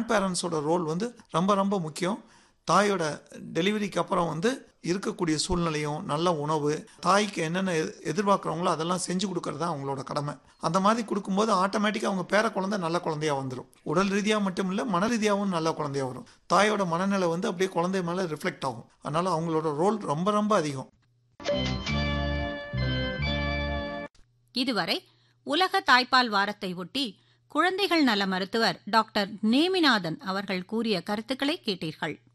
grand பேரண்ட்ஸோட role வந்து ரொம்ப ரொம்ப முக்கியம் தாயோட டெலிவரிக்கு அப்புறம் வந்து இருக்கக்கூடிய சூழ்நிலையும் நல்ல உணவு தாய்க்கு என்னென்ன எ- எதிர்பார்க்குறாங்களோ அதெல்லாம் செஞ்சு கொடுக்கறது தான் அவங்களோட கடமை அந்த மாதிரி கொடுக்கும்போது ஆட்டோமேட்டிக்காக அவங்க பேர குழந்தை நல்ல குழந்தையா வந்துடும் உடல் ரீதியாக மட்டும் இல்லை மன ரீதியாகவும் நல்ல குழந்தையா வரும் தாயோட மனநிலை வந்து அப்படியே குழந்தை மேலே ரிஃப்ளெக்ட் ஆகும் அதனால அவங்களோட ரோல் ரொம்ப ரொம்ப அதிகம் இதுவரை உலக தாய்ப்பால் வாரத்தை ஒட்டி குழந்தைகள் நல மருத்துவர் டாக்டர் நேமிநாதன் அவர்கள் கூறிய கருத்துக்களை கேட்டீர்கள்